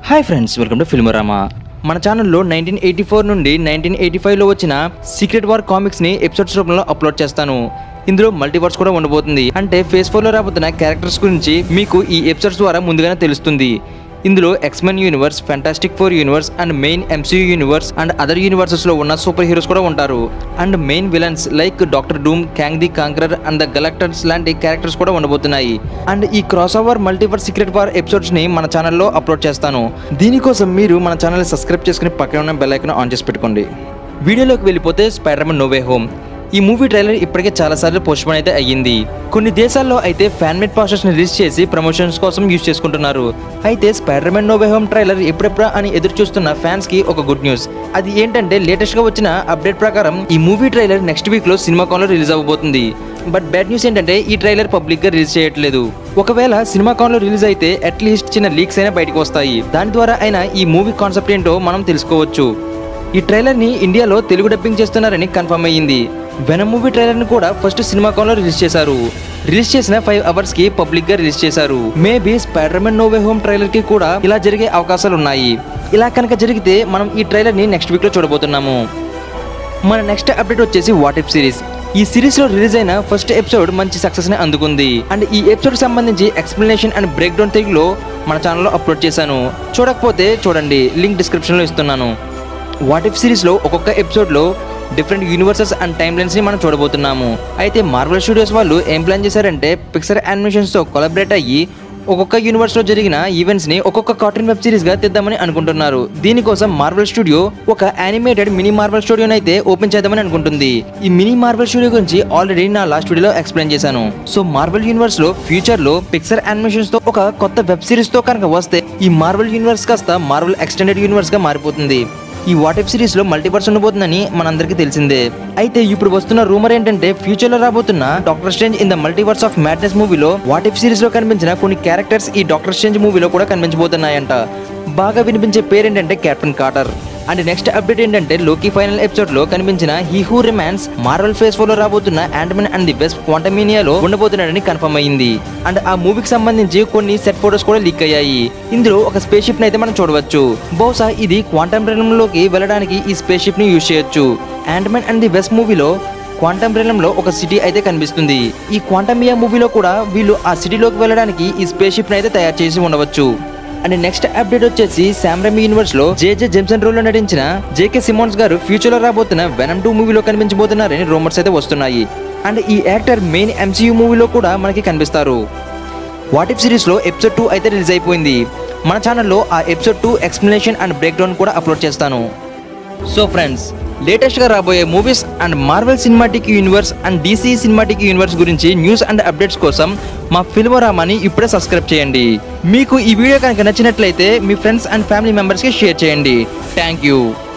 hi friends welcome to Filmorama మన ఛానల్లో nineteen eighty four నుండి నైన్టీన్ ఎయిటీ ఫైవ్లో వచ్చిన సీక్రెట్ వార్ కామిక్స్ని ఎపిసోడ్స్ రూపంలో అప్లోడ్ చేస్తాను ఇందులో మల్టీవర్స్ కూడా ఉండబోతుంది అంటే ఫేస్ ఫోర్లో రాబోతున్న క్యారెక్టర్స్ గురించి మీకు ఈ ఎపిసోడ్స్ ద్వారా ముందుగానే తెలుస్తుంది ఇందులో X Men universe Fantastic Four universe and main MCU universe and other universes లో ఉన్న సూపర్ హీరోస్ కూడా ఉంటారు and main villains like Doctor Doom Kang the conqueror and the Galactus లాంటి క్యారెక్టర్స్ కూడా ఉండబోతున్నాయి అండ్ ఈ cross over multiverse Secret War episodes ని మన ఛానల్లో అప్లోడ్ చేస్తాను దీనికోసం మీరు మన ఛానల్ సబ్స్క్రైబ్ చేసుకుని పక్కన ఉన్న బెల్ ఐకాన్ ఆన్ చేసి పెట్టుకోండి వీడియోలోకి వెళ్ళిపోతే స్పైడర్ మ్యాన్ నోవే హోమ్ ఈ మూవీ ట్రైలర్ ఇప్పటికే చాలాసార్లు పోస్ట్పోన్ అయితే అయ్యింది కొన్ని దేశాల్లో అయితే ఫ్యాన్ మేడ్ పాస్టర్స్ ని రిలీజ్ చేసి ప్రమోషన్స్ కోసం యూజ్ చేసుకుంటున్నారు అయితే Spider Man no way Home trailer ఎప్పుడెప్పుడా అని ఎదురు చూస్తున్న ఫ్యాన్స్ కి ఒక గుడ్ న్యూస్ అది ఏంటంటే లేటెస్ట్ గా వచ్చిన అప్డేట్ ప్రకారం ఈ మూవీ ట్రైలర్ నెక్స్ట్ వీక్ లో సినిమా కాన్ లో రిలీజ్ అవ్వబోతుంది బట్ బ్యాడ్ న్యూస్ ఏంటంటే ఈ ట్రైలర్ పబ్లిక్ గా రిలీజ్ చేయట్లేదు ఒకవేళ సినిమా కాన్ లో రిలీజ్ అయితే అట్లీస్ట్ చిన్న లీక్స్ అయినా బయటకు వస్తాయి దాని ద్వారా అయినా ఈ మూవీ కాన్సెప్ట్ ఏంటో మనం తెలుసుకోవచ్చు ఈ ట్రైలర్ ని ఇండియాలో తెలుగు డబ్బింగ్ చేస్తున్నారని కన్ఫర్మ్ అయ్యింది వెనమ్ మూవీ ట్రైలర్ ని కూడా ఫస్ట్ సినిమా కాన్ లో రిలీజ్ చేశారు రిలీజ్ చేసిన ఫైవ్ అవర్స్ కి పబ్లిక్ గా రిలీజ్ చేశారు maybe Spider Man no way Home trailer కి కూడా ఇలా జరిగే అవకాశాలు ఉన్నాయి ఇలా కనుక జరిగితే మనం ఈ ట్రైలర్ ని నెక్స్ట్ వీక్ లో చూడబోతున్నాము మన నెక్స్ట్ అప్డేట్ వచ్చేసి వాట్ ఇఫ్ సిరీస్ ఈ సిరీస్ లో రిలీజ్ అయిన ఫస్ట్ ఎపిసోడ్ మంచి సక్సెస్ ని అందుకుంది అండ్ ఈ ఎపిసోడ్ సంబంధించి ఎక్స్ప్లెనేషన్ అండ్ బ్రేక్ డౌన్ తెలుగులో మన ఛానల్లో అప్లోడ్ చేశాను చూడకపోతే చూడండి లింక్ డిస్క్రిప్షన్ లో ఇస్తున్నాను వాట్ ఇఫ్ సిరీస్ లో ఒక్కొక్క ఎపిసోడ్ లో different universes and time lines ని మనం చూడబోతున్నాము అయితే మార్వల్ స్టూడియోస్ వాళ్ళు ఏం ప్లాన్ చేశారంటే పిక్సర్ యానిమేషన్స్ తో కొలాబరేట్ అయ్యి ఒక్కొక్క యూనివర్స్ లో జరిగిన ఈవెంట్స్ ని ఒక్కొక్క కార్టూన్ వెబ్ సిరీస్ గా తెద్దామని అనుకుంటున్నారు దీనికోసం మార్వల్ స్టూడియో ఒక యానిమేటెడ్ మినీ మార్వల్ స్టూడియోని అయితే ఓపెన్ చేద్దామని అనుకుంటుంది ఈ మినీ మార్వల్ స్టూడియో గురించి ఆల్రెడీ నా లాస్ట్ వీడియోలో ఎక్స్ప్లెయిన్ చేశాను సో మార్వల్ యూనివర్స్ లో ఫ్యూచర్ లో పిక్సర్ యానిమేషన్స్ తో ఒక కొత్త వెబ్ సిరీస్ తో కనుక వస్తే ఈ మార్వల్ యూనివర్స్ కాస్త మార్వల్ ఎక్స్టెండెడ్ యూనివర్స్ గా మారిపోతుంది ఈ వాటిఫ్ సిరీస్ లో మల్టీవర్స్ ఉండబోతుందని మనందరికీ తెలిసిందే అయితే ఇప్పుడు వస్తున్న రూమర్ ఏంటంటే ఫ్యూచర్ లో రాబోతున్న Doctor Strange in the multiverse of madness మూవీలో వాటిఫ్ సిరీస్ లో కనిపించిన కొన్ని క్యారెక్టర్స్ ఈ డాక్టర్ స్ట్రేంజ్ మూవీలో కూడా కనిపించబోతున్నాయంట బాగా వినిపించే పేరేంటంటే captain Carter and next update ఏంటంటే లోకి ఫైనల్ ఎపిసోడ్ లో కనిపించిన he who remains Marvel phase four లో రాబోతున్న యాండ్మెన్ అండ్ ది బెస్ట్ క్వాంటమీనియాలో ఉండబోతున్నాడని కన్ఫర్మ్ అయింది అండ్ ఆ మూవీకి సంబంధించి కొన్ని సెట్ ఫోటోస్ కూడా లీక్ అయ్యాయి ఇందులో ఒక స్పేస్ షిప్ అయితే మనం చూడవచ్చు బహుశా ఇది క్వాంటమ్ లోకి వెళ్ళడానికి ఈ స్పేస్ షిప్ ని యూజ్ చేయొచ్చు యాండ్మెన్ అండ్ ది బెస్ట్ మూవీలో క్వాంటమ్ లో ఒక సిటీ అయితే కనిపిస్తుంది ఈ క్వాంటమియా మూవీలో కూడా వీళ్ళు ఆ సిటీలోకి వెళ్ళడానికి ఈ స్పేస్ షిప్ అయితే తయారు చేసి ఉండవచ్చు అండ్ నెక్స్ట్ అప్డేట్ వచ్చేసి శామ్రమ్ యూనివర్స్ లో జేజే జెమ్సన్ రోల్ లో నటించిన జేకే సిమోన్స్ గారు ఫ్యూచర్ లో రాబోతున్న వెనమ్ టూ మూవీలో కనిపించబోతున్నారని రూమర్స్ అయితే వస్తున్నాయి అండ్ ఈ యాక్టర్ మెయిన్ ఎంసీయూ మూవీలో కూడా మనకి కనిపిస్తారు వాట్ ఇఫ్ సిరీస్ లో ఎపిసోడ్ టూ అయితే రిలీజ్ అయిపోయింది మన ఛానల్లో ఆ episode two explanation and break down కూడా అప్లోడ్ చేస్తాను సో ఫ్రెండ్స్ లేటెస్ట్ గా రాబోయే movies and Marvel cinematic universe and DC cinematic universe గురించి న్యూస్ అండ్ అప్డేట్స్ కోసం మా ఫిల్మోరామాని ఇప్పుడే సబ్స్క్రైబ్ చేయండి మీకు ఈ వీడియో కనుక నచ్చినట్లయితే మీ ఫ్రెండ్స్ అండ్ ఫ్యామిలీ మెంబర్స్కి షేర్ చేయండి థ్యాంక్ యూ